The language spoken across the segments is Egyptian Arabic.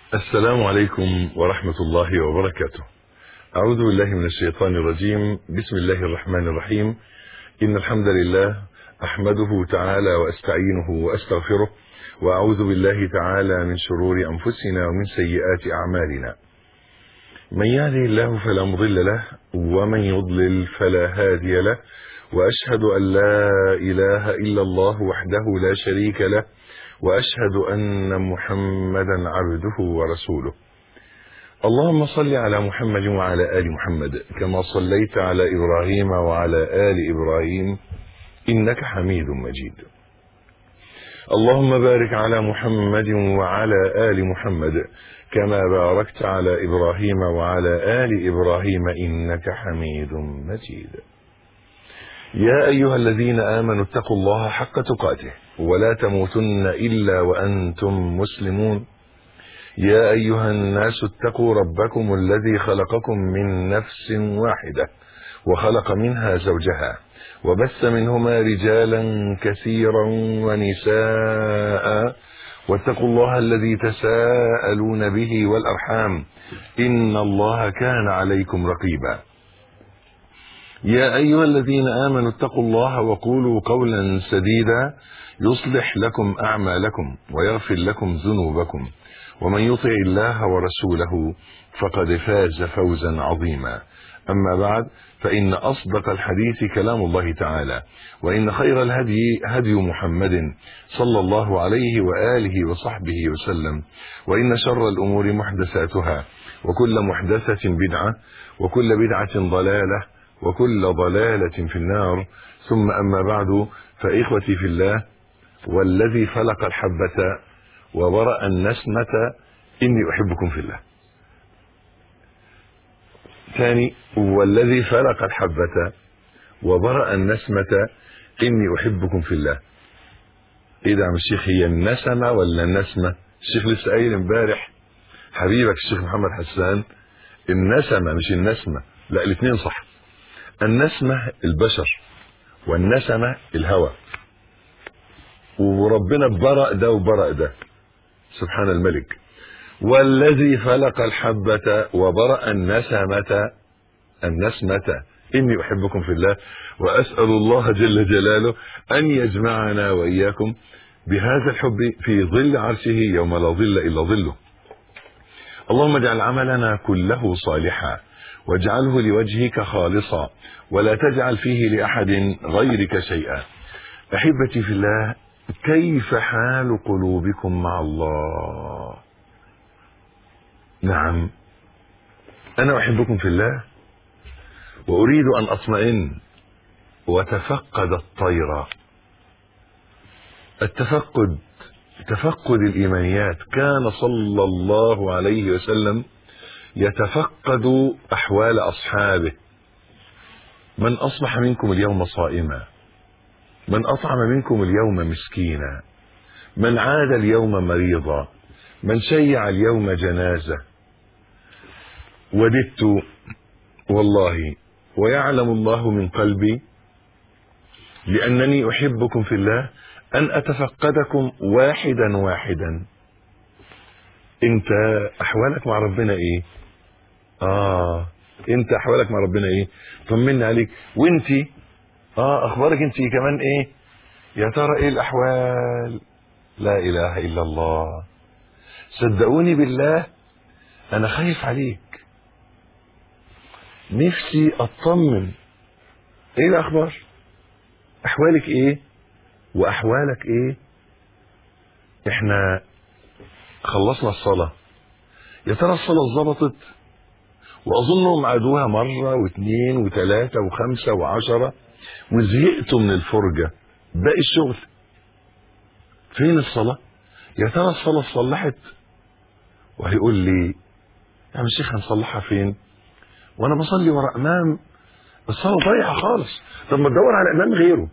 السلام عليكم ورحمة الله وبركاته أعوذ بالله من الشيطان الرجيم بسم الله الرحمن الرحيم إن الحمد لله أحمده تعالى وأستعينه وأستغفره وأعوذ بالله تعالى من شرور أنفسنا ومن سيئات أعمالنا من يهده الله فلا مضل له ومن يضلل فلا هادي له وأشهد أن لا إله إلا الله وحده لا شريك له واشهد ان محمدا عبده ورسوله اللهم صل على محمد وعلى ال محمد كما صليت على ابراهيم وعلى ال ابراهيم انك حميد مجيد اللهم بارك على محمد وعلى ال محمد كما باركت على ابراهيم وعلى ال ابراهيم انك حميد مجيد يا ايها الذين امنوا اتقوا الله حق تقاته ولا تموتن الا وانتم مسلمون يا ايها الناس اتقوا ربكم الذي خلقكم من نفس واحده وخلق منها زوجها وبث منهما رجالا كثيرا ونساء واتقوا الله الذي تساءلون به والارحام ان الله كان عليكم رقيبا يا ايها الذين امنوا اتقوا الله وقولوا قولا سديدا يصلح لكم اعمالكم ويغفر لكم ذنوبكم ومن يطع الله ورسوله فقد فاز فوزا عظيما اما بعد فان اصدق الحديث كلام الله تعالى وان خير الهدي هدي محمد صلى الله عليه واله وصحبه وسلم وان شر الامور محدثاتها وكل محدثه بدعه وكل بدعه ضلاله وكل ضلالة في النار ثم أما بعد فإخوتي في الله والذي فلق الحبة وبرأ النسمة إني أحبكم في الله ثاني والذي فلق الحبة وبرأ النسمة إني أحبكم في الله إيه ده يا الشيخ هي النسمة ولا النسمة الشيخ لسه قايل امبارح حبيبك الشيخ محمد حسان النسمة مش النسمة لا الاثنين صح النسمة البشر والنسمة الهوى وربنا برأ ده وبرأ ده سبحان الملك والذي فلق الحبة وبرأ النسمة النسمة إني أحبكم في الله وأسأل الله جل جلاله أن يجمعنا وإياكم بهذا الحب في ظل عرشه يوم لا ظل إلا ظله اللهم اجعل عملنا كله صالحا واجعله لوجهك خالصا ولا تجعل فيه لأحد غيرك شيئا أحبتي في الله كيف حال قلوبكم مع الله نعم أنا أحبكم في الله وأريد أن أطمئن وتفقد الطير التفقد تفقد الإيمانيات كان صلى الله عليه وسلم يتفقد احوال اصحابه من اصبح منكم اليوم صائما من اطعم منكم اليوم مسكينا من عاد اليوم مريضا من شيع اليوم جنازه وددت والله ويعلم الله من قلبي لانني احبكم في الله ان اتفقدكم واحدا واحدا انت احوالك مع ربنا ايه اه انت احوالك مع ربنا ايه طمنا عليك وانت اه اخبارك انت كمان ايه يا ترى ايه الاحوال لا اله الا الله صدقوني بالله انا خايف عليك نفسي اطمن ايه الاخبار احوالك ايه واحوالك ايه احنا خلصنا الصلاه يا ترى الصلاه ظبطت واظنهم عادوها مره واثنين وثلاثه وخمسه وعشره وزهقتوا من الفرجه باقي الشغل فين الصلاه يا ترى الصلاه اتصلحت وهيقول لي يا عم الشيخ هنصلحها فين وانا بصلي ورا امام الصلاه ضايعه خالص طب ما تدور على امام غيره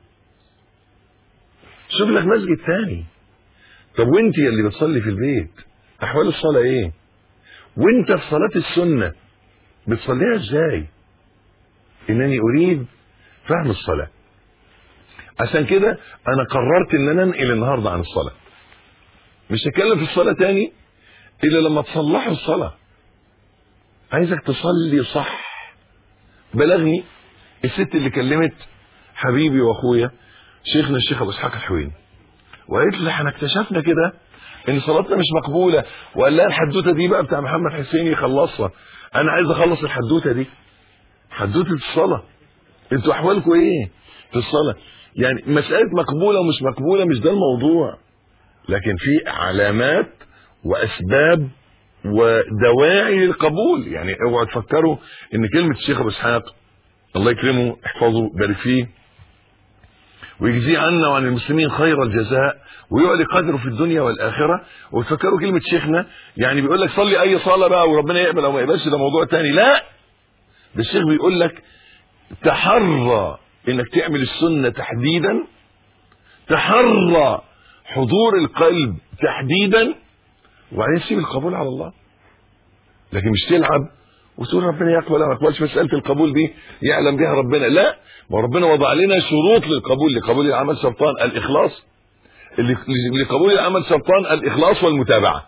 شوف لك مسجد تاني طب وانت اللي بتصلي في البيت احوال الصلاه ايه وانت في صلاه السنه بتصليها ازاي انني اريد فهم الصلاه عشان كده انا قررت ان انا انقل النهارده عن الصلاه مش هتكلم في الصلاه تاني الا لما تصلحوا الصلاه عايزك تصلي صح بلغني الست اللي كلمت حبيبي واخويا شيخنا الشيخ ابو اسحاق الحويني وقالت لي احنا اكتشفنا كده ان صلاتنا مش مقبوله وقال لها الحدوته دي بقى بتاع محمد حسين يخلصها انا عايز اخلص الحدوته دي حدوته الصلاه انتوا احوالكم ايه في الصلاه يعني مساله مقبوله ومش مقبوله مش ده الموضوع لكن في علامات واسباب ودواعي للقبول يعني اوعوا تفكروا ان كلمه الشيخ ابو اسحاق الله يكرمه احفظه بارك فيه ويجزيه عنا وعن المسلمين خير الجزاء ويعلي قدره في الدنيا والاخره وتفكروا كلمه شيخنا يعني بيقول لك صلي اي صلاه بقى وربنا يقبل او ما يقبلش ده موضوع تاني لا ده الشيخ بيقول لك تحرى انك تعمل السنه تحديدا تحرى حضور القلب تحديدا وبعدين سيب القبول على الله لكن مش تلعب وتقول ربنا يقبل او ما يقبلش مساله القبول دي يعلم بها ربنا لا ما ربنا وضع لنا شروط للقبول لقبول العمل شرطان الاخلاص اللي- لقبول العمل شرطان الاخلاص والمتابعه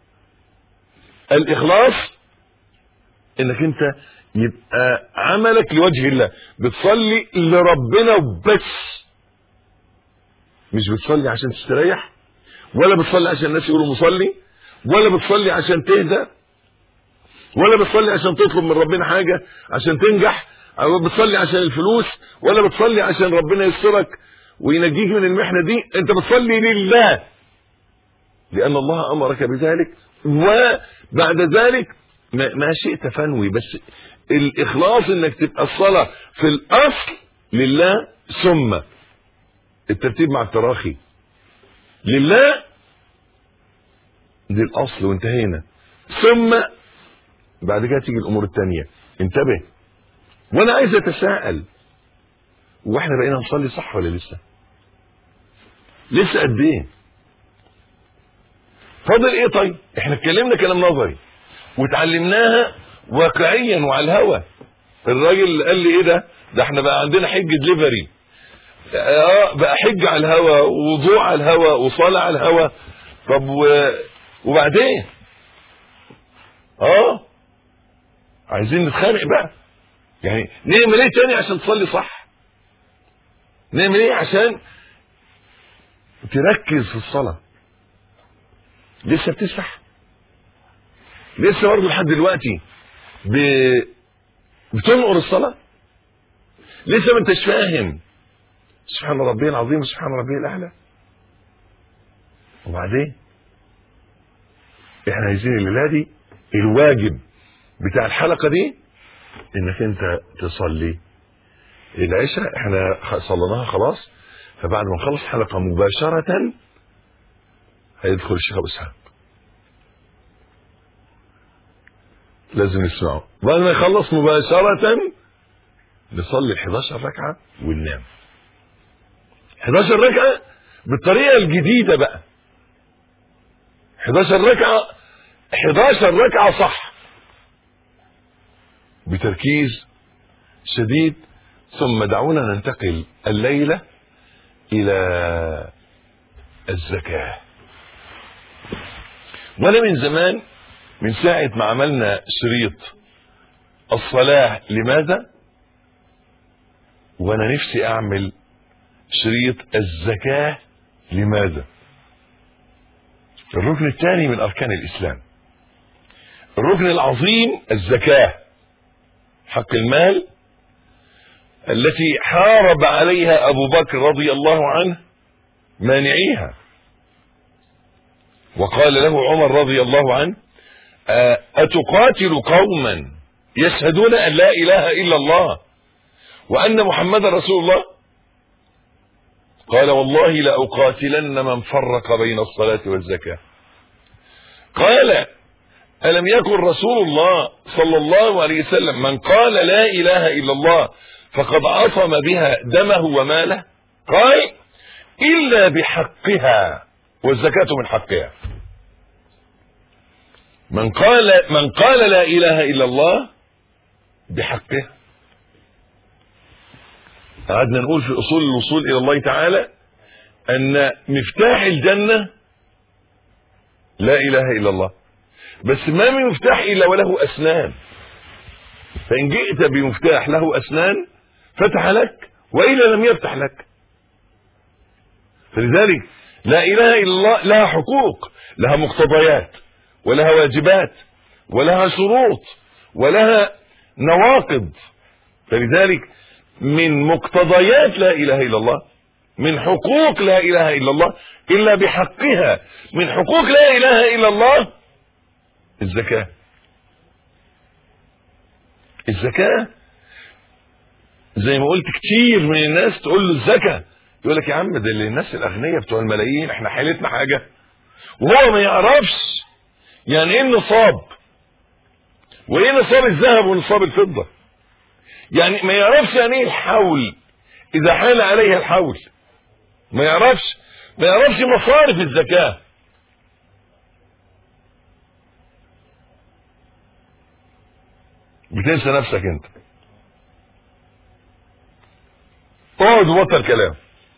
الاخلاص انك انت يبقى عملك لوجه الله بتصلي لربنا وبس مش بتصلي عشان تستريح ولا بتصلي عشان الناس يقولوا مصلي ولا بتصلي عشان تهدى ولا بتصلي عشان تطلب من ربنا حاجة عشان تنجح او بتصلي عشان الفلوس ولا بتصلي عشان ربنا يسترك وينجيك من المحنة دي انت بتصلي لله لان الله امرك بذلك وبعد ذلك ما, ما شئت فنوي بس الاخلاص انك تبقى الصلاة في الاصل لله ثم الترتيب مع التراخي لله دي الاصل وانتهينا ثم بعد كده تيجي الامور التانية انتبه وانا عايز اتساءل واحنا بقينا نصلي صح ولا لسه لسه قد ايه فاضل ايه طيب احنا اتكلمنا كلام نظري وتعلمناها واقعيا وعلى الهوا الراجل اللي قال لي ايه ده ده احنا بقى عندنا حج دليفري اه بقى حج على الهوا ووضوء على الهوا وصلاة على الهوا طب و... وبعدين اه عايزين نتخانق بقى يعني نعمل ايه تاني عشان تصلي صح نعمل ايه عشان تركز في الصلاة لسه بتسرح لسه برضه لحد دلوقتي ب... بتنقر الصلاة لسه ما انتش فاهم سبحان ربي العظيم وسبحان ربي الاعلى وبعدين احنا عايزين الليله دي الواجب بتاع الحلقه دي انك انت تصلي العشاء احنا صليناها خلاص فبعد ما نخلص الحلقه مباشره هيدخل الشيخ ابو اسحاق لازم نسمعه بعد ما يخلص مباشره نصلي ال 11 ركعه وننام 11 ركعه بالطريقه الجديده بقى 11 ركعه 11 ركعه صح بتركيز شديد ثم دعونا ننتقل الليله الى الزكاه وانا من زمان من ساعه ما عملنا شريط الصلاه لماذا وانا نفسي اعمل شريط الزكاه لماذا الركن الثاني من اركان الاسلام الركن العظيم الزكاه حق المال التي حارب عليها ابو بكر رضي الله عنه مانعيها وقال له عمر رضي الله عنه اتقاتل قوما يشهدون ان لا اله الا الله وان محمد رسول الله قال والله لاقاتلن من فرق بين الصلاه والزكاه قال ألم يكن رسول الله صلى الله عليه وسلم من قال لا إله إلا الله فقد عصم بها دمه وماله قال إلا بحقها والزكاة من حقها من قال من قال لا إله إلا الله بحقها قعدنا نقول في أصول الوصول إلى الله تعالى أن مفتاح الجنة لا إله إلا الله بس ما من مفتاح الا وله اسنان فان جئت بمفتاح له اسنان فتح لك والا لم يفتح لك فلذلك لا اله الا الله لها حقوق لها مقتضيات ولها واجبات ولها شروط ولها نواقض فلذلك من مقتضيات لا اله الا الله من حقوق لا اله الا الله الا بحقها من حقوق لا اله الا الله الزكاه الزكاه زي ما قلت كتير من الناس تقول له الزكاه يقول لك يا عم ده اللي الناس الاغنياء بتوع الملايين احنا حالتنا حاجه وهو ما يعرفش يعني ايه النصاب وايه نصاب الذهب ونصاب الفضه يعني ما يعرفش يعني ايه الحول اذا حال عليها الحول ما يعرفش ما يعرفش مصارف الزكاه بتنسى نفسك انت اقعد وبطل كلام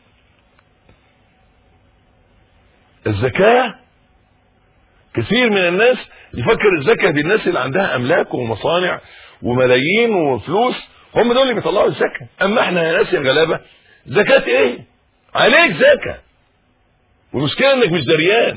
الزكاة كثير من الناس يفكر الزكاة دي الناس اللي عندها املاك ومصانع وملايين وفلوس هم دول اللي بيطلعوا الزكاة اما احنا يا ناس يا غلابة زكاة ايه عليك زكاة والمشكلة انك مش دريان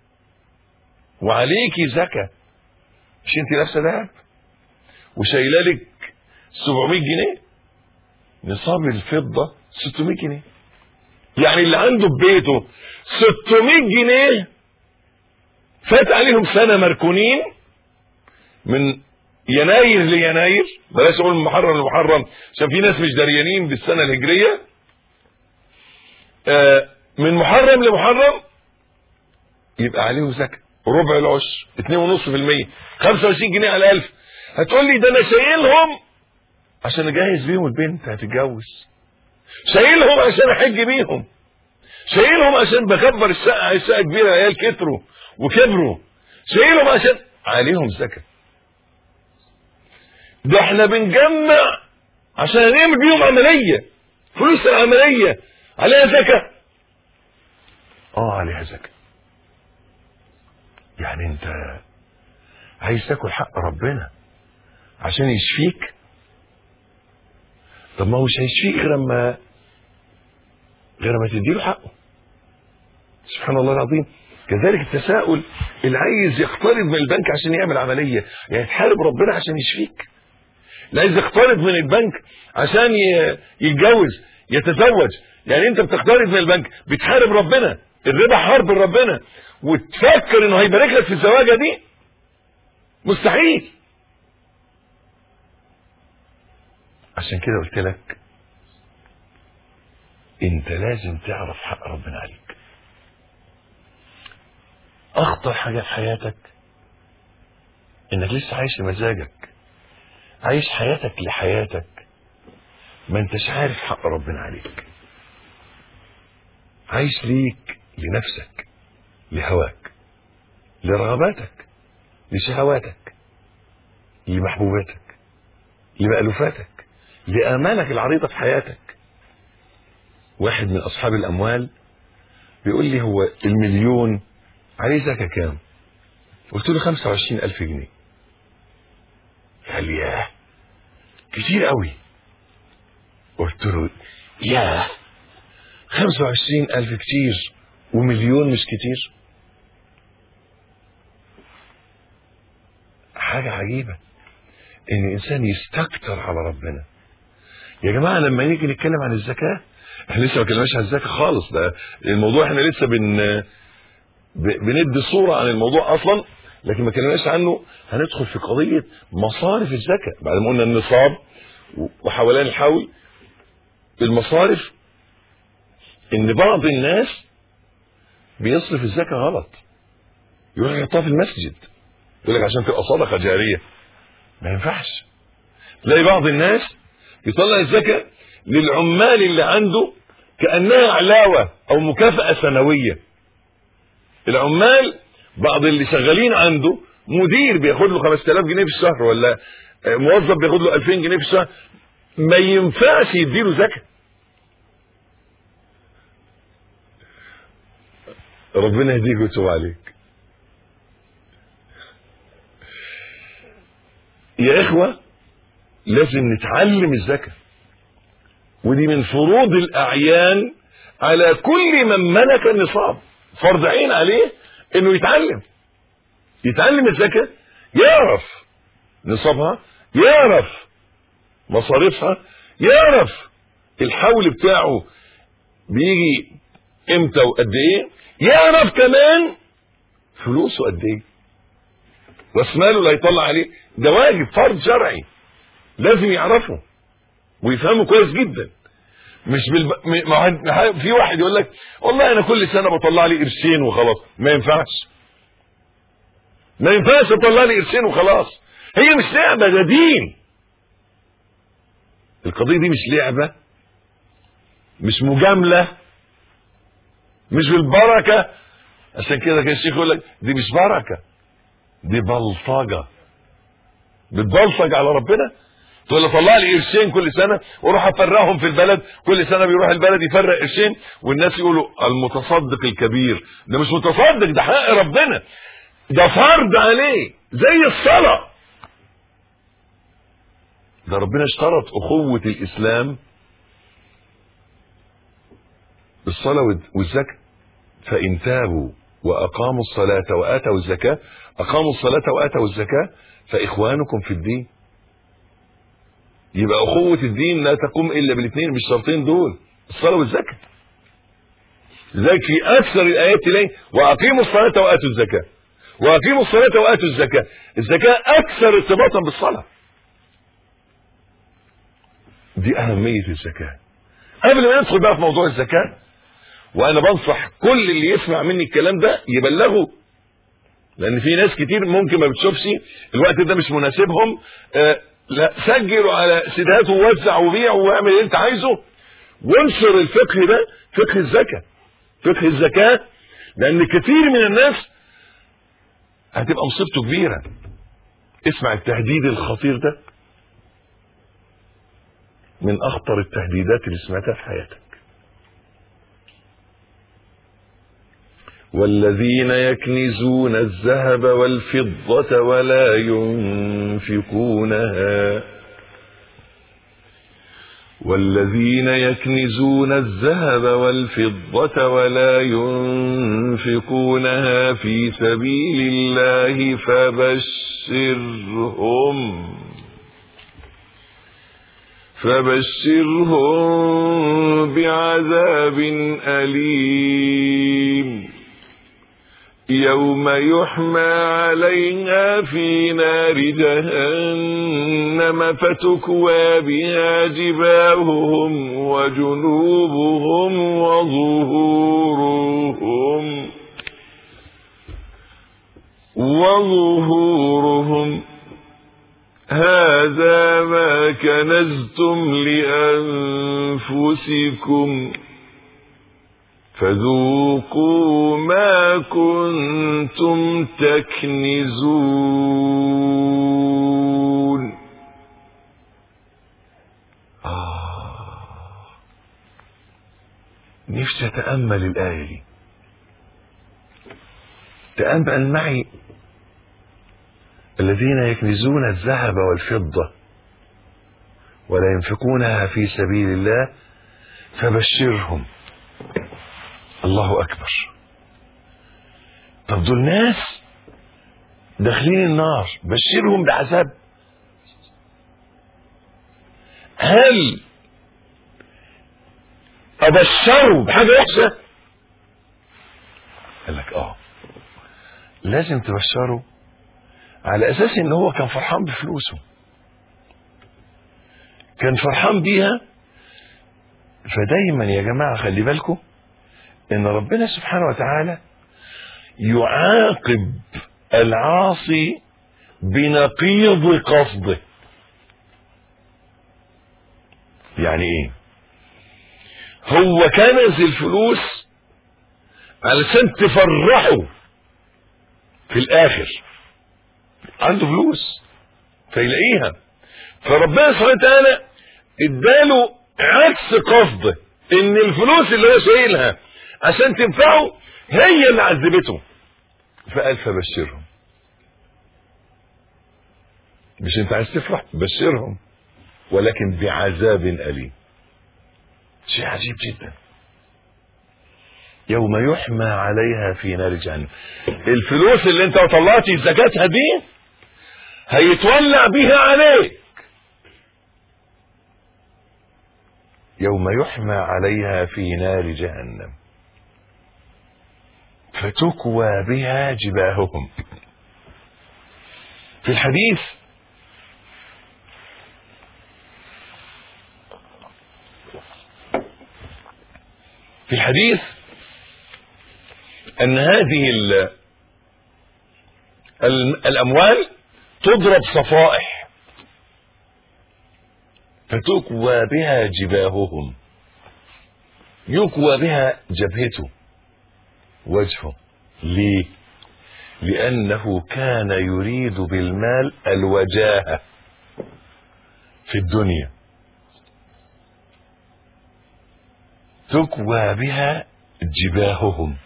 وعليكي زكاة مش انت لابسه دهب وشايله لك 700 جنيه نصاب الفضة 600 جنيه يعني اللي عنده في بيته 600 جنيه فات عليهم سنة مركونين من يناير ليناير بلاش اقول من محرم لمحرم عشان في ناس مش دريانين بالسنة الهجرية آه من محرم لمحرم يبقى عليهم زكاة ربع العشر 2.5% 25 جنيه على 1000 هتقول لي ده انا شايلهم عشان اجهز بيهم البنت هتتجوز شايلهم عشان احج بيهم شايلهم عشان بكبر الشقه الشقه كبيره عيال كتروا وكبروا شايلهم عشان عليهم زكاه ده احنا بنجمع عشان نعمل بيهم عمليه فلوس العمليه عليها زكاه اه عليها زكاه يعني انت عايز تاكل حق ربنا عشان يشفيك طب ما هو مش هيشفيك غير لما غير ما تديله حقه سبحان الله العظيم كذلك التساؤل اللي عايز يقترض من البنك عشان يعمل عمليه يعني تحارب ربنا عشان يشفيك اللي عايز يقترض من البنك عشان يتجوز يتزوج يعني انت بتقترض من البنك بتحارب ربنا الربا حرب ربنا وتفكر انه هيبارك لك في الزواجه دي مستحيل عشان كده قلت لك انت لازم تعرف حق ربنا عليك اخطر حاجه في حياتك انك لسه عايش لمزاجك عايش حياتك لحياتك ما انتش عارف حق ربنا عليك عايش ليك لنفسك لهواك لرغباتك لشهواتك لمحبوباتك لمألوفاتك لآمالك العريضة في حياتك واحد من أصحاب الأموال بيقول لي هو المليون عليه زكاة كام قلت له 25 ألف جنيه قال لي ياه كتير قوي قلت له ياه 25 ألف كتير ومليون مش كتير حاجة عجيبة ان الانسان يستكتر على ربنا يا جماعة لما نيجي نتكلم عن الزكاة احنا لسه ما اتكلمناش عن الزكاة خالص ده الموضوع احنا لسه بن بندي صورة عن الموضوع اصلا لكن ما اتكلمناش عنه هندخل في قضية مصارف الزكاة بعد ما قلنا النصاب وحوالين الحول المصارف ان بعض الناس بيصرف الزكاة غلط يروح يحطها في المسجد يقول لك عشان تبقى صدقة جارية ما ينفعش تلاقي بعض الناس يطلع الزكاة للعمال اللي عنده كأنها علاوة أو مكافأة سنوية العمال بعض اللي شغالين عنده مدير بياخد له 5000 جنيه في الشهر ولا موظف بياخد له 2000 جنيه في الشهر ما ينفعش يديله زكاة ربنا يهديك ويتوب عليك يا اخوة لازم نتعلم الزكاة ودي من فروض الاعيان على كل من ملك النصاب فرض عين عليه انه يتعلم يتعلم الزكاة يعرف نصابها يعرف مصاريفها يعرف الحول بتاعه بيجي امتى وقد ايه يعرف كمان فلوسه قد ايه راس ماله اللي هيطلع عليه ده واجب فرض شرعي لازم يعرفه ويفهمه كويس جدا مش بالب... م- ما في واحد يقول لك والله انا كل سنه بطلع لي قرشين وخلاص ما ينفعش ما ينفعش اطلع لي قرشين وخلاص هي مش لعبه ده دين القضيه دي مش لعبه مش مجامله مش بالبركه عشان كده كان الشيخ يقول لك دي مش بركه دي بلطجه بتبلطج على ربنا تقول له طلع لي قرشين كل سنه واروح افرقهم في البلد كل سنه بيروح البلد يفرق قرشين والناس يقولوا المتصدق الكبير ده مش متصدق ده حق ربنا ده فرض عليه زي الصلاه ده ربنا اشترط اخوه الاسلام بالصلاه والزكاه فان تابوا واقاموا الصلاه واتوا الزكاه اقاموا الصلاه واتوا الزكاه فاخوانكم في الدين يبقى اخوة الدين لا تقوم الا بالاثنين مش الشرطين دول الصلاة والزكاة لذلك في اكثر الايات تلاقي واقيموا الصلاة واتوا الزكاة واقيموا الصلاة واتوا الزكاة الزكاة اكثر ارتباطا بالصلاة دي اهمية الزكاة قبل ما ندخل بقى في موضوع الزكاة وانا بنصح كل اللي يسمع مني الكلام ده يبلغه لان في ناس كتير ممكن ما بتشوفش الوقت ده مش مناسبهم آه لا سجل على سيدات ووزع وبيع واعمل اللي انت عايزه وانشر الفقه ده فقه الزكاة فقه الزكاة لان كثير من الناس هتبقى مصيبته كبيرة اسمع التهديد الخطير ده من اخطر التهديدات اللي سمعتها في حياتك والذين يكنزون الذهب والفضة ولا ينفقونها والذين يكنزون الذهب والفضة ولا ينفقونها في سبيل الله فبشرهم فبشرهم بعذاب أليم يوم يحمى عليها في نار جهنم فتكوى بها جباههم وجنوبهم وظهورهم وظهورهم هذا ما كنزتم لأنفسكم فذوقوا ما كنتم تكنزون آه. نفسي أتأمل الآية دي تأمل معي الذين يكنزون الذهب والفضة ولا ينفقونها في سبيل الله فبشرهم الله اكبر طب دول ناس داخلين النار بشرهم بعذاب هل ابشره بحاجه وحشه قال لك اه لازم تبشره على اساس ان هو كان فرحان بفلوسه كان فرحان بيها فدايما يا جماعه خلي بالكم ان ربنا سبحانه وتعالى يعاقب العاصي بنقيض قصده يعني ايه هو كنز الفلوس علشان تفرحه في الاخر عنده فلوس فيلاقيها فربنا سبحانه وتعالى اداله عكس قصده ان الفلوس اللي هو شايلها عشان تنفعه هي اللي عذبته فقال فبشرهم مش انت عايز تفرح بشرهم ولكن بعذاب أليم شيء عجيب جدا يوم يحمى عليها في نار جهنم الفلوس اللي انت طلعتي زكاتها دي هيتولع بيها عليك يوم يحمى عليها في نار جهنم فتكوى بها جباههم في الحديث في الحديث ان هذه ال ال الاموال تضرب صفائح فتكوى بها جباههم يكوى بها جبهته وجهه ليه لانه كان يريد بالمال الوجاهه في الدنيا تكوى بها جباههم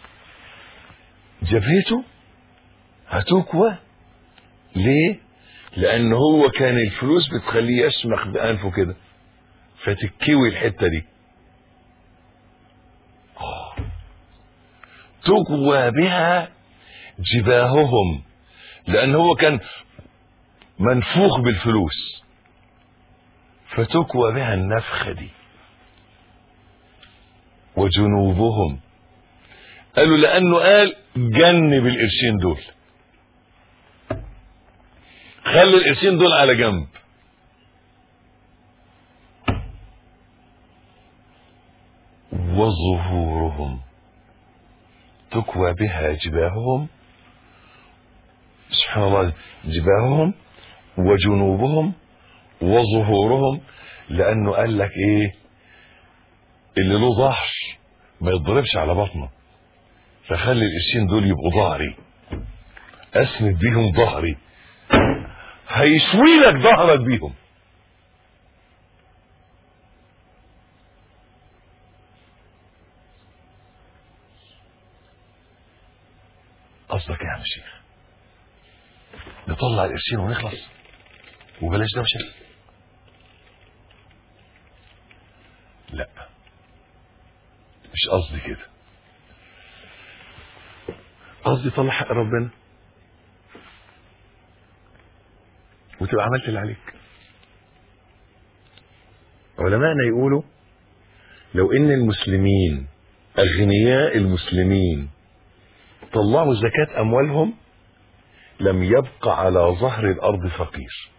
جبهته هتكوى ليه لان هو كان الفلوس بتخليه يشمخ بانفه كده فتكوي الحته دي آه. تكوى بها جباههم لان هو كان منفوخ بالفلوس فتكوى بها النفخه دي وجنوبهم قالوا لانه قال جنب القرشين دول خلي القرشين دول على جنب وظهورهم تكوى بها جباههم سبحان الله جباههم وجنوبهم وظهورهم لانه قال لك ايه اللي له ظهر ما يضربش على بطنه فخلي القرشين دول يبقوا ظهري اسند بيهم ظهري هيشوي لك ظهرك بيهم قصدك ايه يا عم الشيخ نطلع القرشين ونخلص وبلاش دوشه لا مش قصدي كده قصدي طلع حق ربنا وتبقى عملت اللي عليك علماءنا يقولوا لو ان المسلمين اغنياء المسلمين طلعوا زكاة اموالهم لم يبقى على ظهر الارض فقير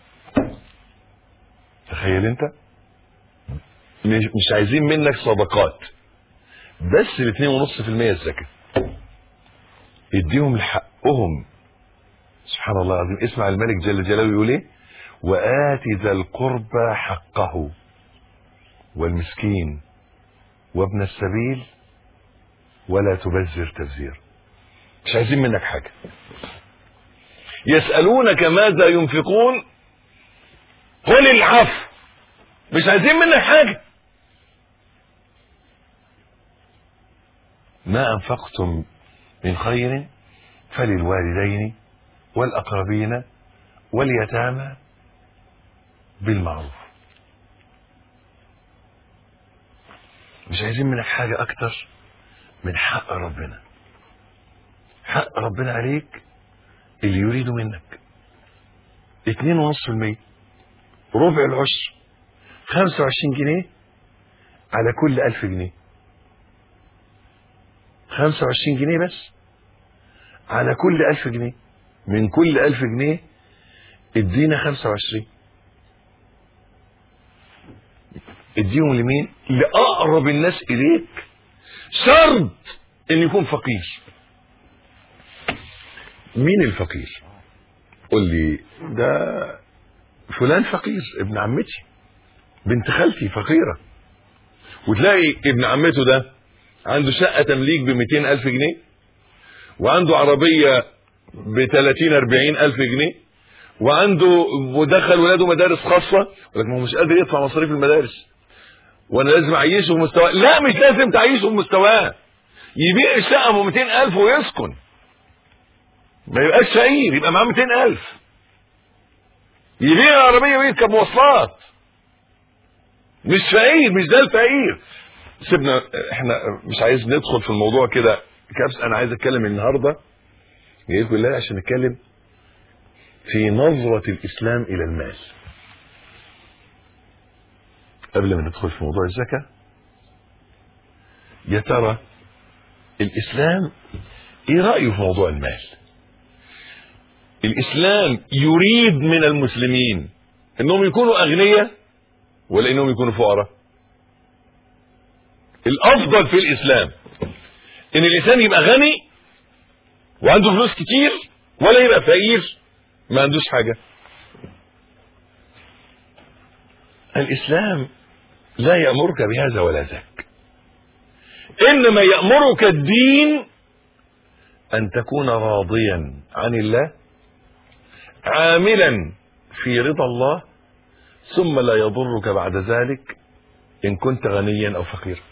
تخيل انت مش مش عايزين منك صدقات بس الاثنين ونص في المية الزكاة اديهم لحقهم سبحان الله العظيم اسمع الملك جل جلاله يقول ايه وآت ذا القربى حقه والمسكين وابن السبيل ولا تبذر تبذير مش عايزين منك حاجة يسألونك ماذا ينفقون قل العفو مش عايزين منك حاجة ما أنفقتم من خير فللوالدين والأقربين واليتامى بالمعروف مش عايزين منك حاجة أكتر من حق ربنا حق ربنا عليك اللي يريده منك اتنين ونص في المية ربع العشر خمسة وعشرين جنيه على كل ألف جنيه خمسة وعشرين جنيه بس على كل ألف جنيه من كل ألف جنيه ادينا خمسة وعشرين اديهم لمين لأقرب الناس إليك شرط ان يكون فقير مين الفقير قول لي ده فلان فقير ابن عمتي بنت خالتي فقيرة وتلاقي ابن عمته ده عنده شقة تمليك ب ألف جنيه وعنده عربية ب 30 40 ألف جنيه وعنده ودخل ولاده مدارس خاصة ولكن ما هو مش قادر يدفع مصاريف المدارس وانا لازم اعيشه في مستواه لا مش لازم تعيشه في مستواه يبيع الشقة ب 200000 ويسكن ما يبقاش فقير يبقى معاه 200000 يبيع العربيه ويركب مواصلات مش فقير مش ده الفقير سيبنا احنا مش عايز ندخل في الموضوع كده كبس انا عايز اتكلم النهارده جاي لكم الله عشان نتكلم في نظرة الإسلام إلى المال قبل ما ندخل في موضوع الزكاة يا ترى الإسلام إيه رأيه في موضوع المال الإسلام يريد من المسلمين إنهم يكونوا أغنياء ولا إنهم يكونوا فقراء الأفضل في الإسلام إن الإنسان يبقى غني وعنده فلوس كتير ولا يبقى فقير ما عندوش حاجة الإسلام لا يأمرك بهذا ولا ذاك إنما يأمرك الدين أن تكون راضيا عن الله عاملا في رضا الله ثم لا يضرك بعد ذلك إن كنت غنيا أو فقيرا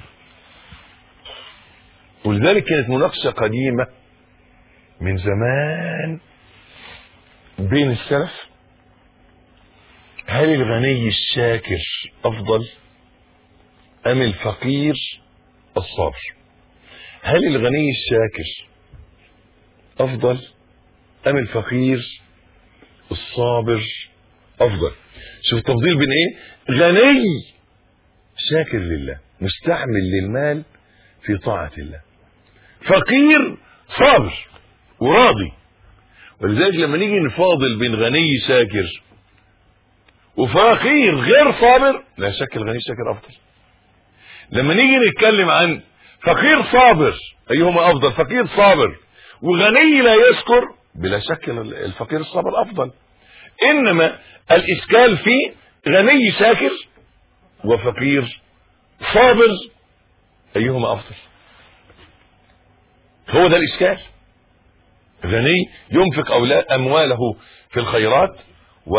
ولذلك كانت مناقشة قديمة من زمان بين السلف هل الغني الشاكر أفضل أم الفقير الصابر هل الغني الشاكر أفضل أم الفقير الصابر أفضل شوف التفضيل بين إيه غني شاكر لله مستعمل للمال في طاعة الله فقير صابر وراضي ولذلك لما نيجي نفاضل بين غني شاكر وفقير غير صابر لا شك الغني الشاكر افضل لما نيجي نتكلم عن فقير صابر ايهما افضل فقير صابر وغني لا يشكر بلا شك الفقير الصابر افضل انما الاشكال في غني شاكر وفقير صابر ايهما افضل هو ده الاشكال غني ينفق امواله في الخيرات و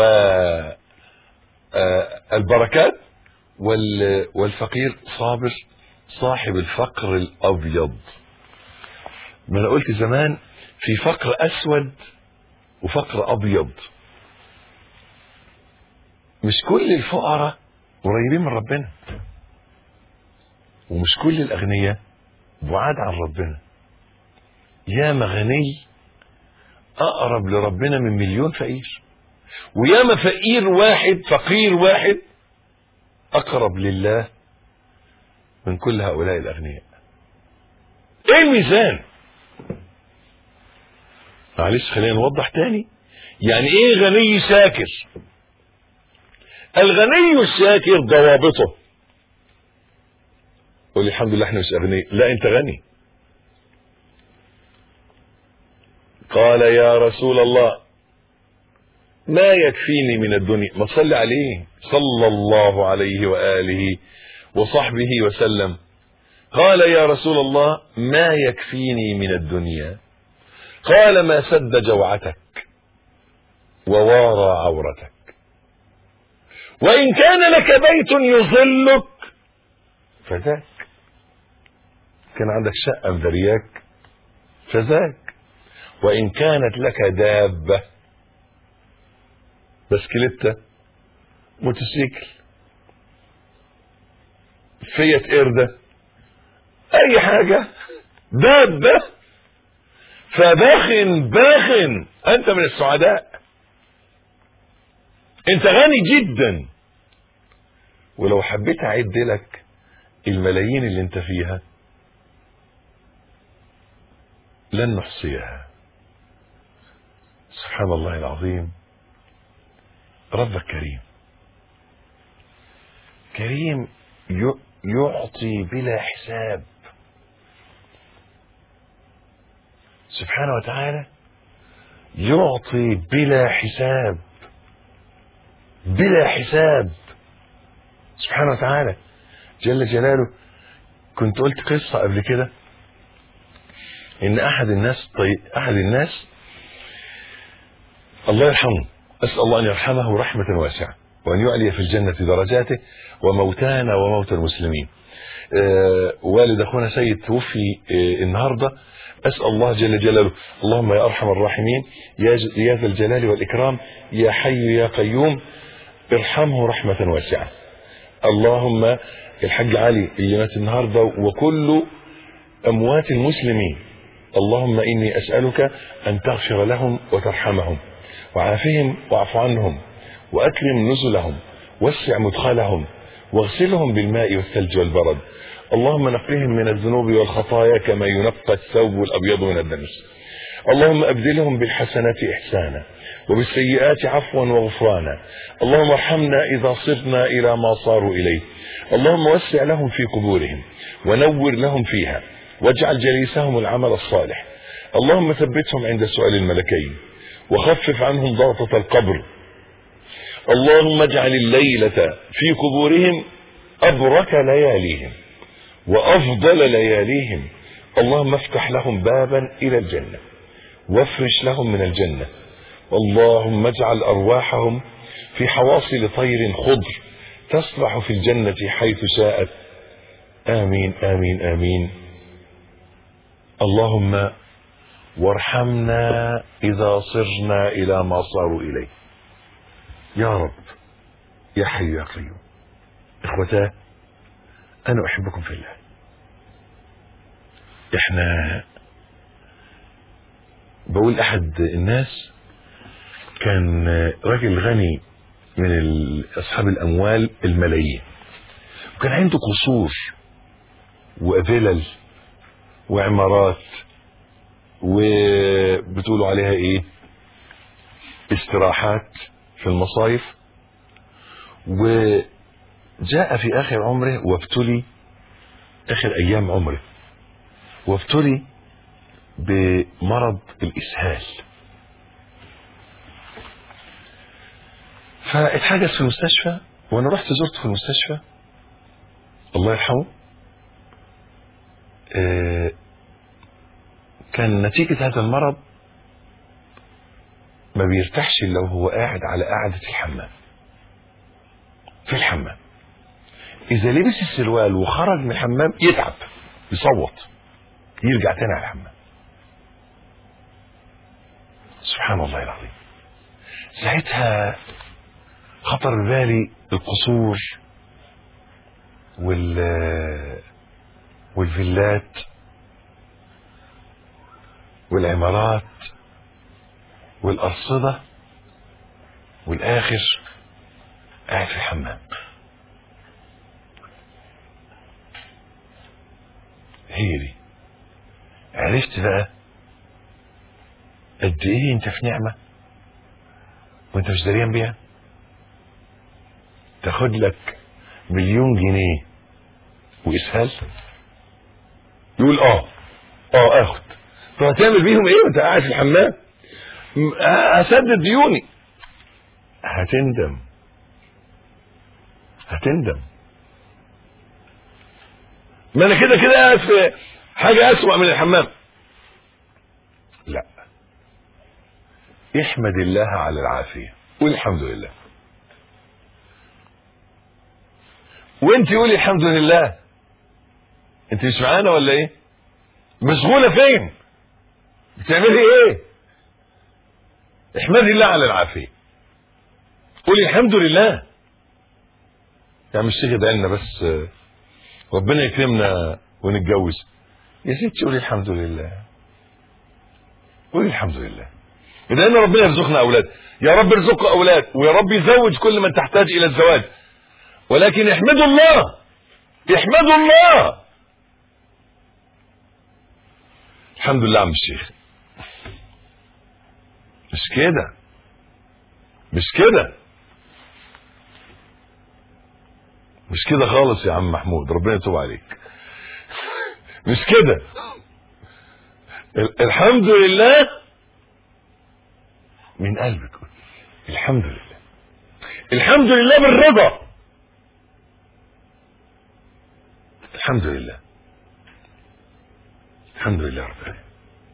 البركات والفقير صابر صاحب الفقر الابيض ما انا قلت زمان في فقر اسود وفقر ابيض مش كل الفقراء قريبين من ربنا ومش كل الاغنياء بعاد عن ربنا ياما غني اقرب لربنا من مليون فقير وياما فقير واحد فقير واحد اقرب لله من كل هؤلاء الاغنياء ايه الميزان معلش خلينا نوضح تاني يعني ايه غني شاكر الغني الشاكر ضوابطه قول الحمد لله احنا مش اغنياء لا انت غني قال يا رسول الله ما يكفيني من الدنيا ما تصلي عليه صلى الله عليه وآله وصحبه وسلم قال يا رسول الله ما يكفيني من الدنيا قال ما سد جوعتك ووارى عورتك وإن كان لك بيت يظلك فذاك كان عندك شقة مدرياك فذاك وإن كانت لك دابة بسكليتة موتوسيكل فيت قردة أي حاجة دابة فباخن باخن أنت من السعداء أنت غني جدا ولو حبيت أعد لك الملايين اللي أنت فيها لن نحصيها سبحان الله العظيم ربك كريم كريم يعطي بلا حساب سبحانه وتعالى يعطي بلا حساب بلا حساب سبحانه وتعالى جل جلاله كنت قلت قصة قبل كده ان احد الناس طيب احد الناس الله يرحمه اسال الله ان يرحمه رحمه واسعه وأن يعلي في الجنة درجاته وموتانا وموتى المسلمين آه، والد أخونا سيد توفي آه، النهاردة أسأل الله جل جلاله اللهم يا أرحم الراحمين يا ج- يا ذا الجلال والإكرام يا حي يا قيوم ارحمه رحمة واسعة اللهم الحاج علي اللي مات النهارده وكل اموات المسلمين اللهم اني اسالك ان تغفر لهم وترحمهم وعافهم واعف عنهم واكرم نزلهم وسع مدخلهم واغسلهم بالماء والثلج والبرد اللهم نقهم من الذنوب والخطايا كما ينقى الثوب الابيض من الدنس اللهم ابدلهم بالحسنات احسانا وبالسيئات عفوا وغفرانا اللهم ارحمنا اذا صرنا الى ما صاروا اليه اللهم وسع لهم في قبورهم ونور لهم فيها واجعل جليسهم العمل الصالح اللهم ثبتهم عند سؤال الملكين وخفف عنهم ضغطة القبر اللهم اجعل الليلة في قبورهم أبرك لياليهم وأفضل لياليهم اللهم افتح لهم بابا إلى الجنة وافرش لهم من الجنة اللهم اجعل أرواحهم في حواصل طير خضر تسرح في الجنة حيث شاءت آمين آمين آمين اللهم وارحمنا إذا صرنا إلى ما صاروا إليه يا رب يا حي يا قيوم إخوتاه أنا أحبكم في الله إحنا بقول أحد الناس كان راجل غني من ال- أصحاب الأموال الملايين وكان عنده قصور وفلل وعمارات وبتقولوا عليها ايه استراحات في المصايف وجاء في اخر عمره وابتلي اخر ايام عمره وابتلي بمرض الاسهال فاتحجز في المستشفى وانا رحت زرته في المستشفى الله يرحمه آه، كان نتيجة هذا المرض ما بيرتاحش الا وهو قاعد على قعدة الحمام في الحمام اذا لبس السروال وخرج من الحمام يتعب يصوت يرجع تاني على الحمام سبحان الله العظيم ساعتها خطر ببالي القصور وال والفيلات والعمارات والأرصدة والآخر قاعد في الحمام هي دي عرفت بقى قد ايه انت في نعمة وانت مش دريان بيها تاخد لك مليون جنيه واسهال يقول اه اه اخد طب هتعمل بيهم ايه وانت قاعد في الحمام م- ه- هسدد ديوني هتندم هتندم ما انا كده كده قاعد في حاجه اسوأ من الحمام لا احمد الله على العافيه قول الحمد لله وانت قولي الحمد لله انت مش معانا ولا ايه مشغوله فين بتعملي ايه احمدي الله على العافيه قولي الحمد لله يا عم الشيخ ادعي لنا بس آه، ربنا يكرمنا ونتجوز يا ستي قولي الحمد لله قولي الحمد لله ادعي لنا ربنا يرزقنا اولاد يا رب ارزقنا اولاد ويا رب يزوج كل من تحتاج الى الزواج ولكن احمدوا الله احمدوا الله الحمد لله يا عم الشيخ مش كده مش كده مش كده خالص يا عم محمود ربنا يتوب عليك مش كده ال- الحمد لله من قلبك قول. الحمد لله الحمد لله بالرضا الحمد لله الحمد لله رب العالمين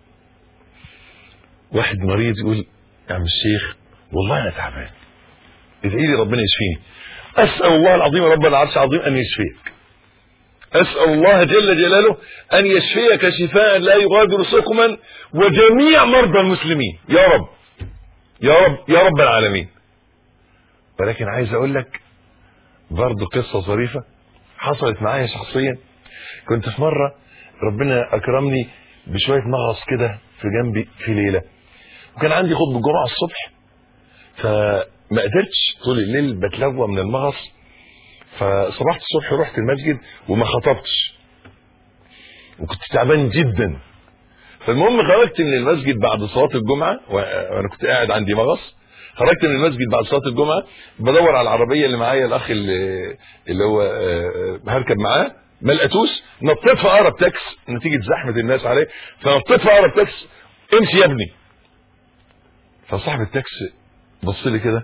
واحد مريض يقول يا عم الشيخ والله انا تعبان ادعي لي ربنا يشفيني اسال الله العظيم رب العرش العظيم ان يشفيك اسال الله جل جلاله ان يشفيك شفاء لا يغادر سقما وجميع مرضى المسلمين يا رب يا رب يا رب العالمين ولكن عايز اقول لك برضه قصه ظريفه حصلت معايا شخصيا كنت في مره ربنا اكرمني بشويه مغص كده في جنبي في ليله وكان عندي خطبه الجمعه الصبح فما قدرتش طول الليل بتلوى من المغص فصبحت الصبح رحت المسجد وما خطبتش وكنت تعبان جدا فالمهم خرجت من المسجد بعد صلاه الجمعه وانا كنت قاعد عندي مغص خرجت من المسجد بعد صلاه الجمعه بدور على العربيه اللي معايا الاخ اللي, اللي هو هركب معاه ما لقيتوش نطيت في اقرب تاكس نتيجه زحمه الناس عليه فنطيت في اقرب تاكس امشي يا ابني فصاحب التاكس بص لي كده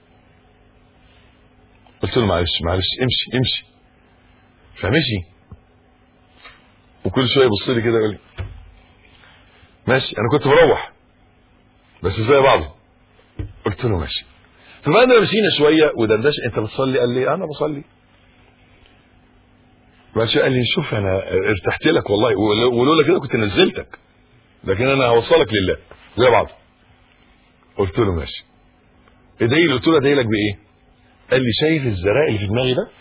قلت له معلش معلش امشي امشي فمشي وكل شويه يبص لي كده يقول لي ماشي انا كنت بروح بس زي بعضه قلت له ماشي فبعد ما مشينا شويه ودردش انت بتصلي قال لي انا بصلي بعد شويه قال لي شوف انا ارتحت لك والله ولولا كده كنت نزلتك لكن انا هوصلك لله زي بعض قلت له ماشي ادعي لي قلت له ادعي لك بايه قال لي شايف الزراء اللي في دماغي ده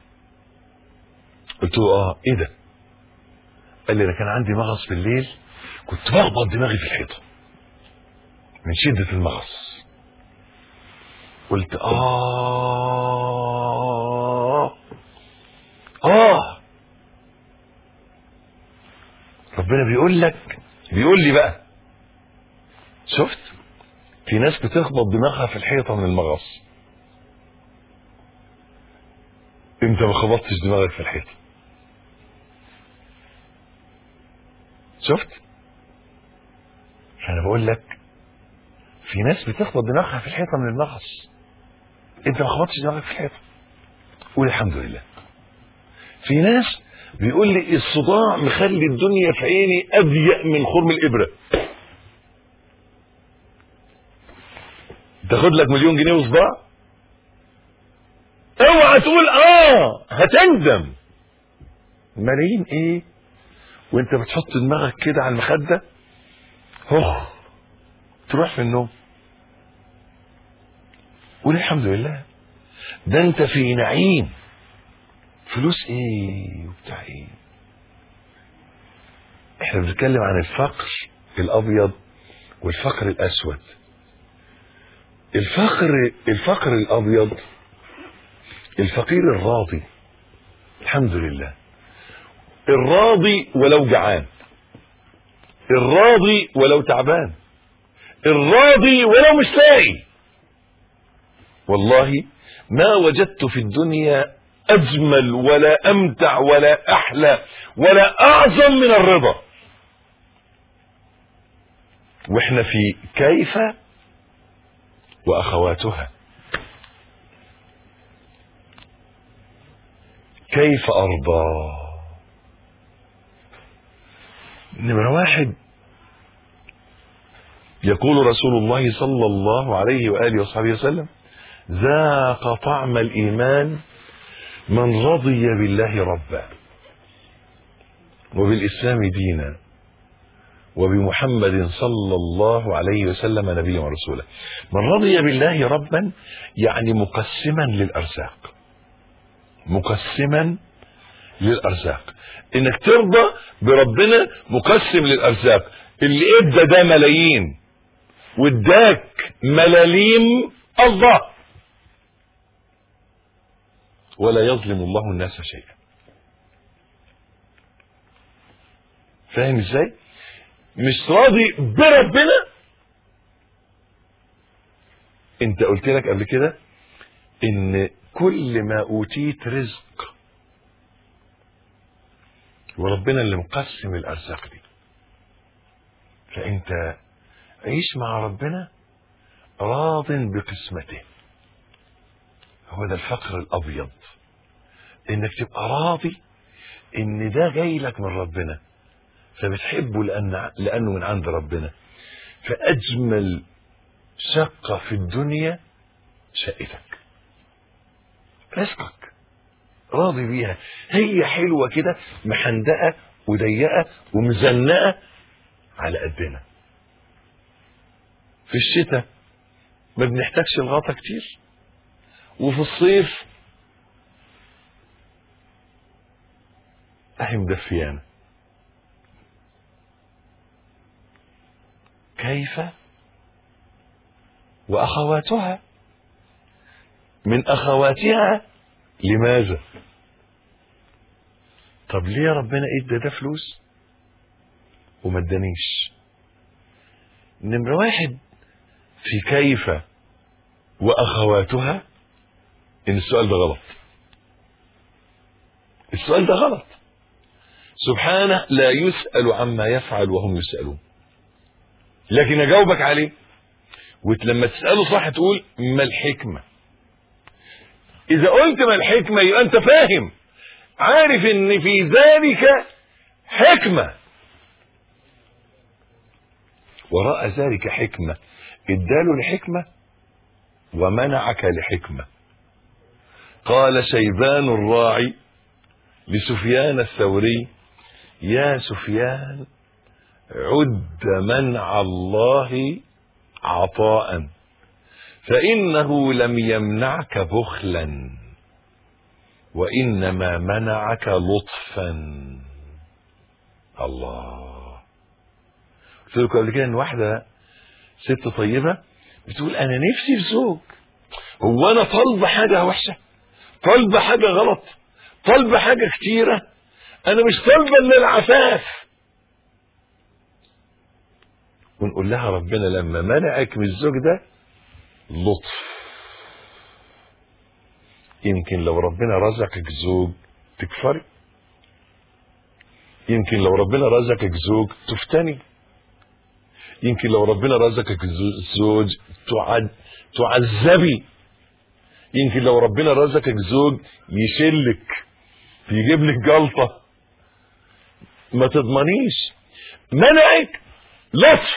قلت له اه ايه ده قال لي انا كان عندي مغص بالليل كنت بخبط دماغي في الحيطه من شده المغص قلت اه اه ربنا بيقول لك بيقول لي بقى شفت في ناس بتخبط دماغها في الحيطه من المغص انت ما خبطتش دماغك في الحيطه شفت فانا بقول لك في ناس بتخبط دماغها في الحيطه من المغص انت ما خبطتش دماغك في الحيطه قول الحمد لله في ناس بيقول لي الصداع مخلي الدنيا في عيني اضيق من خرم الابره تاخد لك مليون جنيه وصداع اوعى تقول اه هتندم ملايين ايه وانت بتحط دماغك كده على المخده هخ تروح في النوم قول الحمد لله ده انت في نعيم فلوس ايه وبتاع ايه احنا بنتكلم عن الفقر الابيض والفقر الاسود الفقر الفقر الابيض الفقير الراضي الحمد لله الراضي ولو جعان الراضي ولو تعبان الراضي ولو مش لاقي والله ما وجدت في الدنيا اجمل ولا امتع ولا احلى ولا اعظم من الرضا واحنا في كيف واخواتها كيف ارضى نمرة واحد يقول رسول الله صلى الله عليه وآله وصحبه وسلم ذاق طعم الإيمان من رضي بالله ربا وبالإسلام دينا وبمحمد صلى الله عليه وسلم نبيا ورسولا من رضي بالله ربا يعني مقسما للأرزاق مقسما للأرزاق انك ترضى بربنا مقسم للأرزاق اللي ادى ده ملايين واداك ملاليم الله ولا يظلم الله الناس شيئا فاهم ازاي مش راضي بربنا انت قلت لك قبل كده ان كل ما اوتيت رزق وربنا اللي مقسم الارزاق دي فانت عيش مع ربنا راض بقسمته هو ده الفقر الابيض انك تبقى راضي ان ده جاي لك من ربنا فبتحبه لأن لانه من عند ربنا فاجمل شقه في الدنيا شقتك رزقك راضي بيها هي حلوة كده محندقة وضيقة ومزنقة على قدنا في الشتاء ما بنحتاجش الغطا كتير وفي الصيف اهي مدفيانا كيف واخواتها من اخواتها لماذا طب ليه ربنا ادى ده فلوس وما ادانيش نمرة واحد في كيف واخواتها ان السؤال ده غلط السؤال ده غلط سبحانه لا يسأل عما يفعل وهم يسألون لكن اجاوبك عليه ولما تسأله صح تقول ما الحكمة اذا قلت ما الحكمة يبقى انت فاهم عارف ان في ذلك حكمة وراء ذلك حكمة اداله لحكمة ومنعك لحكمة قال شيبان الراعي لسفيان الثوري يا سفيان عد منع الله عطاء فإنه لم يمنعك بخلا وإنما منعك لطفا الله قلت لكم قبل كده ان واحدة ست طيبة بتقول أنا نفسي في زوج هو أنا طالبة حاجة وحشة طالبة حاجة غلط طالبة حاجة كتيرة أنا مش طالبة إلا العفاف ونقول لها ربنا لما منعك من الزوج ده لطف يمكن لو ربنا رزقك زوج تكفري يمكن لو ربنا رزقك زوج تفتني يمكن لو ربنا رزقك زوج تعد تعذبي يمكن لو ربنا رزقك زوج يشلك يجيب لك جلطة ما تضمنيش منعك لطف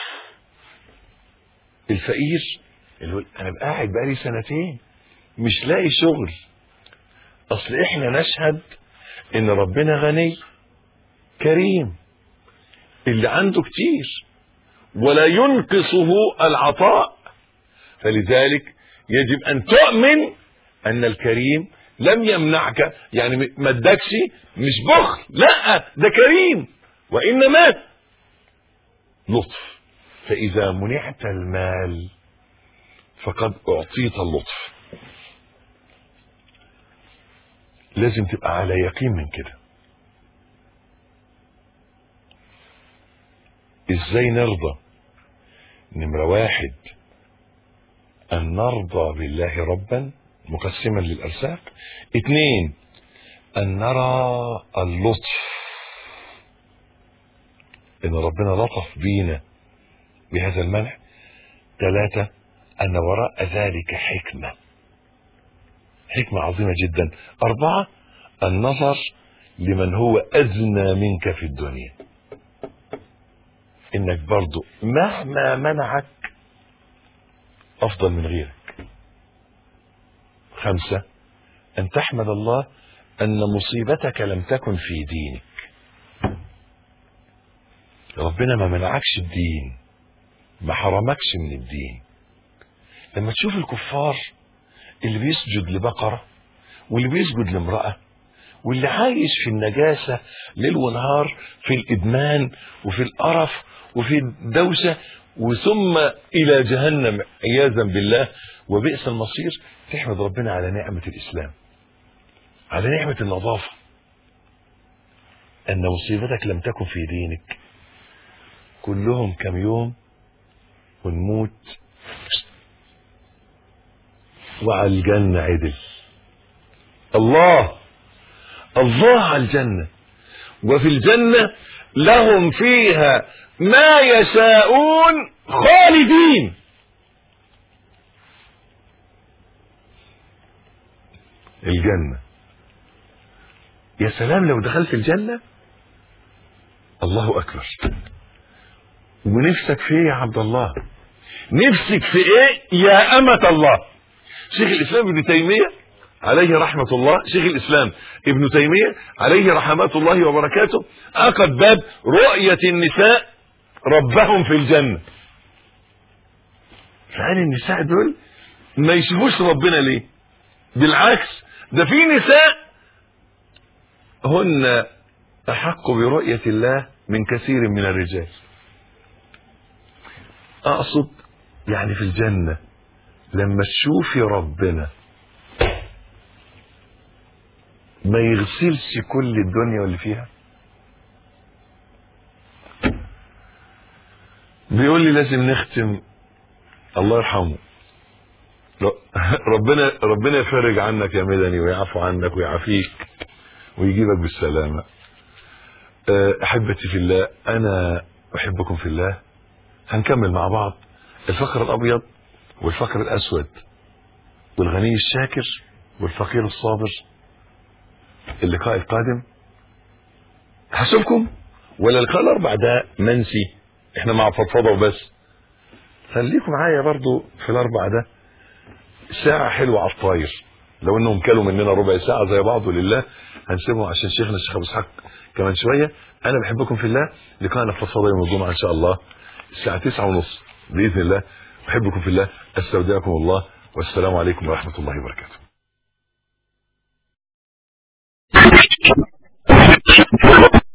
الفقير اللي هو انا بقى قاعد بقالي سنتين مش لاقي شغل اصل احنا نشهد ان ربنا غني كريم اللي عنده كتير ولا ينقصه العطاء فلذلك يجب ان تؤمن ان الكريم لم يمنعك يعني ما ادكش مش بخل لا ده كريم وانما لطف فاذا منعت المال فقد اعطيت اللطف لازم تبقى على يقين من كده ازاي نرضى نمرة واحد ان نرضى بالله ربا مقسما للارزاق اثنين ان نرى اللطف ان ربنا لطف بينا بهذا المنع ثلاثة ان وراء ذلك حكمة حكمة عظيمة جدا اربعة النظر لمن هو ادنى منك في الدنيا انك برضو مهما منعك افضل من غيرك خمسة ان تحمد الله ان مصيبتك لم تكن في دينك ربنا ما منعكش الدين ما حرمكش من الدين لما تشوف الكفار اللي بيسجد لبقرة واللي بيسجد لامرأة واللي عايش في النجاسة ليل ونهار في الإدمان وفي القرف وفي الدوسة وثم إلى جهنم عياذا بالله وبئس المصير تحمد ربنا على نعمة الإسلام على نعمة النظافة أن مصيبتك لم تكن في دينك كلهم كم يوم ونموت وعلى الجنة عدل الله الله على الجنة وفي الجنة لهم فيها ما يشاءون خالدين الجنة يا سلام لو دخلت الجنة الله أكبر ونفسك في ايه يا عبد الله نفسك في ايه يا أمة الله شيخ الإسلام ابن تيمية عليه رحمة الله شيخ الإسلام ابن تيمية عليه رحمات الله وبركاته أخذ باب رؤية النساء ربهم في الجنة فقال النساء دول ما يشوفوش ربنا ليه بالعكس ده في نساء هن أحق برؤية الله من كثير من الرجال أقصد يعني في الجنة لما تشوفي ربنا ما يغسلش كل الدنيا واللي فيها بيقول لي لازم نختم الله يرحمه ربنا ربنا يفرج عنك يا مدني ويعفو عنك ويعافيك ويجيبك بالسلامة أحبتي في الله أنا أحبكم في الله هنكمل مع بعض الفقر الأبيض والفقر الأسود والغني الشاكر والفقير الصابر اللقاء القادم حسبكم ولا اللقاء الأربع ده منسي احنا مع فضفضة وبس خليكم معايا برضو في الأربع ده ساعة حلوة على الطاير لو انهم كلوا مننا ربع ساعة زي بعض ولله هنسيبهم عشان شيخنا الشيخ ابو اسحاق كمان شوية انا بحبكم في الله لقاءنا في فضفضة يوم الجمعة ان شاء الله الساعة تسعة ونص بإذن الله أحبكم في الله أستودعكم الله والسلام عليكم ورحمة الله وبركاته